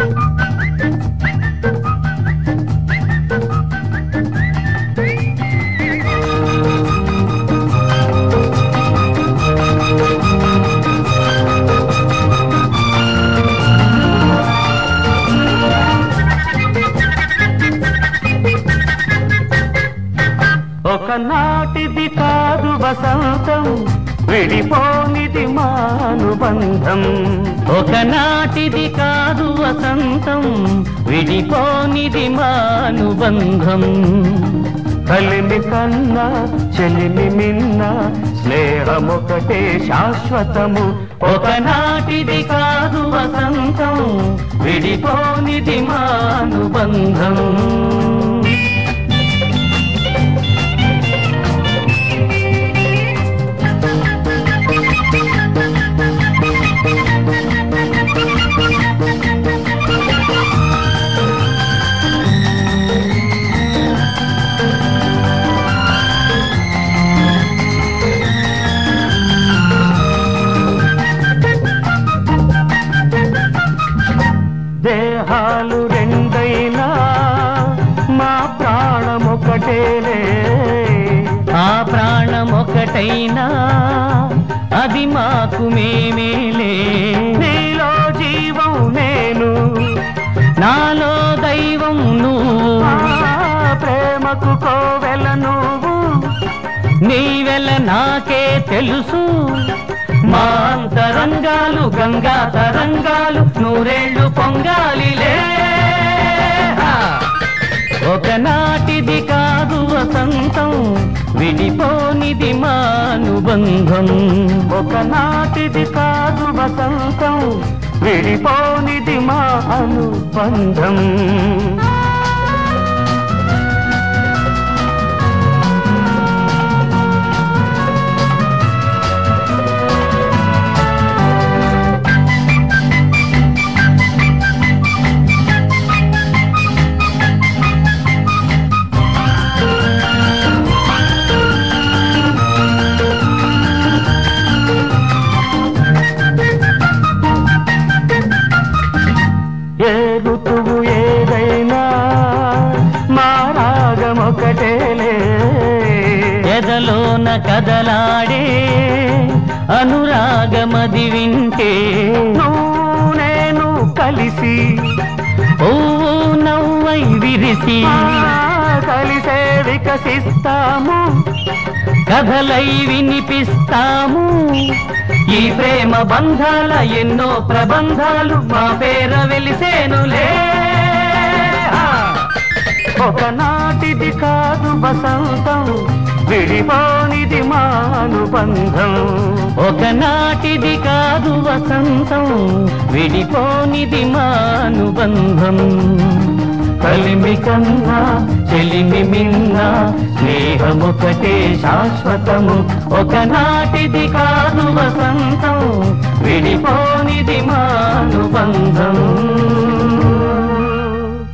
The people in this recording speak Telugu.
ఒకనాటిది కాదు వసంతం విడిపోనిది మానుబంధం ఒకనాటిది కాదు వసంతం విడిపోనిది మానుబంధం కలిమి కన్నా చెలిమి మిన్న స్నేహమొకటే శాశ్వతము ఒకనాటిది కాదు వసంతం విడిపోనిది మానుబంధం దేహాలు రెండైనా మా ప్రాణమొకటేలే ఆ ప్రాణం ఒకటైనా అది మాకు మేమేలే నీలో జీవం నేను నాలో దైవం నువ్వు ఆ ప్రేమకు కోవెల నువ్వు నీవెల నాకే తెలుసు మా అంతరంగాలు గంగా తరంగాలు నూరేళ్లు పొంగాలిలే హా! ఒకనాటిది కాదు వసంతం విడిపోనిది మానుబంధం ఒకనాటిది కాదు వసంతం విడిపోనిది మా అనుబంధం ఏ ఋతువు ఏదైనా మా రాగమొకటేలే ఎదలోన కదలాడే అనురాగమది వింటే నువ్వు నేను కలిసి పువ్వు నవ్వై విరిసి ఆ, కలిసే వికసిస్తాము కథలై వినిపిస్తాము ఈ ప్రేమ బంధాల ఎన్నో ప్రబంధాలు మా పేర వెలిసేనులే ఒకనాటిది కాదు వసంతం విడిపోనిది మానుబంధం ఒకనాటిది కాదు వసంతం విడిపోనిది మానుబంధం కలిమి కన్నా చెలిమి మిన్న స్నేహమొకటే శాశ్వతము ఒకనాటిది కాదు వసంతం విడిపోనిది మానుబంధం